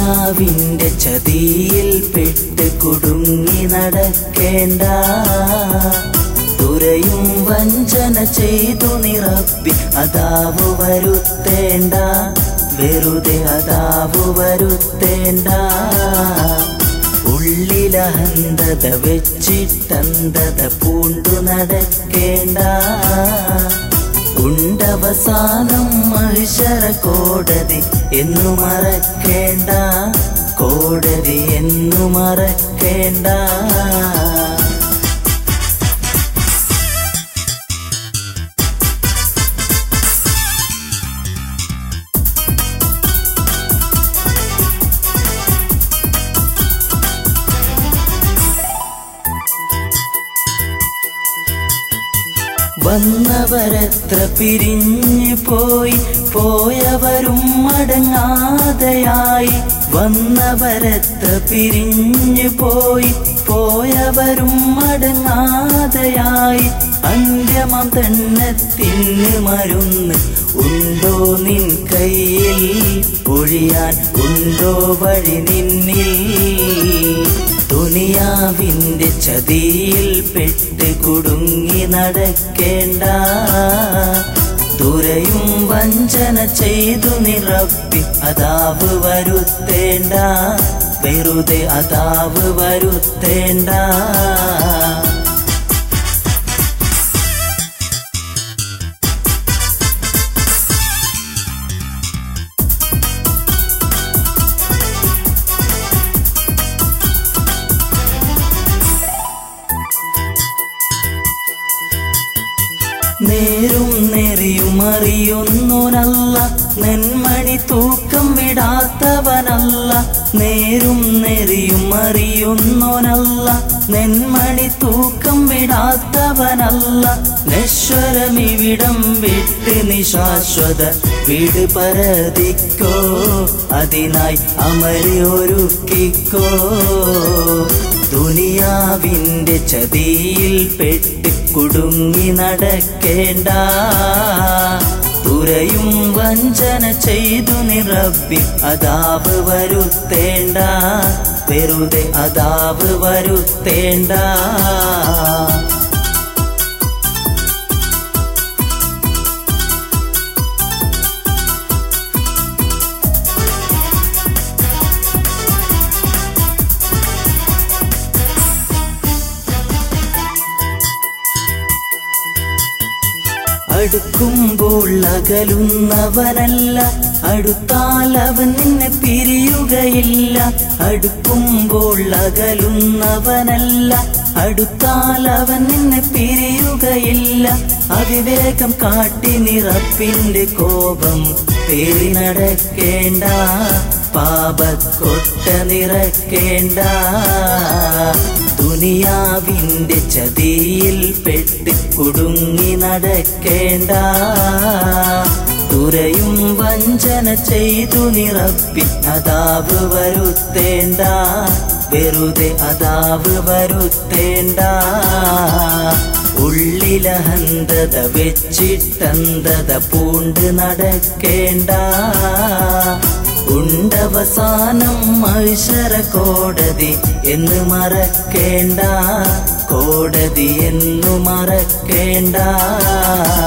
ദുനിയാവിന്റെ ചതിയിൽ പെട്ട് കുടുങ്ങി നടക്കേണ്ട തുരയും വഞ്ചന ചെയ്തു നിറപ്പി അതാവു വരുത്തേണ്ട വെറുതെ അതാവു വരുത്തേണ്ട ഉള്ളിലഹന്തത വെച്ചിട്ടന്തത പൂണ്ടു നടക്കേണ്ട ഉണ്ടവസാനം മഹിഷര കോടതി എന്നു മറക്കേണ്ട കോടതി എന്നു മറക്കേണ്ട വന്നവരെത്ര പിരിഞ്ഞു പോയി പോയവരും മടങ്ങാതെയായി വന്നവരെത്ര പിരിഞ്ഞു പോയി പോയവരും മടങ്ങാതെയായി അന്ത്യമം തന്നെ തിന്ന് മരുന്ന് ഉണ്ടോ നിൻ കയ്യിൽ ഒഴിയാൻ ഉണ്ടോ വഴി നിന്നിൽ ദുനിയാവിന്റെ ചതിയിൽ പെട്ട് കുടുങ്ങി നടക്കേണ്ട തുരയും വഞ്ചന ചെയ്തു നിറപ്പി അതാവ് വരുത്തേണ്ട വെറുതെ അതാവ് വരുത്തേണ്ട നേരും നെറിയും അറിയുന്നോനല്ല നെന്മണി തൂക്കം വിടാത്തവനല്ല നേരും നെറിയും അറിയുന്നോനല്ല നെന്മണി തൂക്കം വിടാത്തവനല്ല നശ്വരമിവിടം വിട്ട് നിശാശ്വത വീട് പരതിക്കോ അതിനായി അമരി ഒരുക്കിക്കോ ദുനിയാവിന്റെ ചതിയിൽ പെട്ട് കുടുങ്ങി നടക്കേണ്ട തുരയും വഞ്ചന ചെയ്തു നിറബി അതാവ് വരുത്തേണ്ട വെറുതെ അതാവ് വരുത്തേണ്ട അടുക്കുമ്പോൾ അകലുന്നവനല്ല അടുത്താൽ അവൻ നിന്നെ പിരിയുകയില്ല അടുക്കുമ്പോൾ അകലുന്നവനല്ല അടുത്താൽ അവൻ നിന്നെ പിരിയുകയില്ല അതിവേഗം കാട്ടി നിറപ്പിന്റെ കോപം പേറി നടക്കേണ്ട പാപക്കൊട്ട നിറക്കേണ്ട ദുനിയാവിന്റെ ചതിയിൽ പെട്ട് കുടുങ്ങി നടക്കേണ്ട തുരയും വഞ്ചന ചെയ്തു നിറപ്പി അതാവ് വരുത്തേണ്ട വെറുതെ അതാവ് വരുത്തേണ്ട ഉള്ളിലഹന്തത വെച്ചിട്ടന്തത പൂണ്ട് നടക്കേണ്ട ഉണ്ടവസാനം മത്സര കോടതി എന്ന് മറക്കേണ്ട കോടതി എന്നു മറക്കേണ്ട